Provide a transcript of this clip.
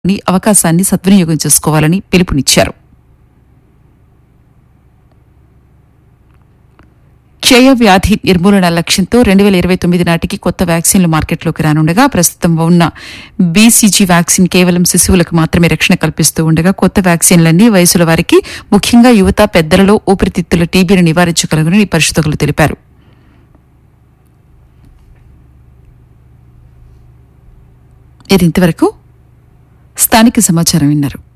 ని అవకాశాన్ని సద్వినియోగం చేసుకోవాలని పిలుపునిచ్చారు క్షయ వ్యాధి నిర్మూలన లక్ష్యంతో రెండు వేల ఇరవై తొమ్మిది నాటికి కొత్త వ్యాక్సిన్లు మార్కెట్లోకి రానుండగా ప్రస్తుతం ఉన్న బీసీజీ వ్యాక్సిన్ కేవలం శిశువులకు మాత్రమే రక్షణ కల్పిస్తూ ఉండగా కొత్త వ్యాక్సిన్లన్నీ వయసుల వారికి ముఖ్యంగా యువత పెద్దలలో ఊపిరితిత్తుల టీబీని నివారించగలగని పరిశోధకులు తెలిపారు ఇది ఇంతవరకు స్థానిక సమాచారం విన్నారు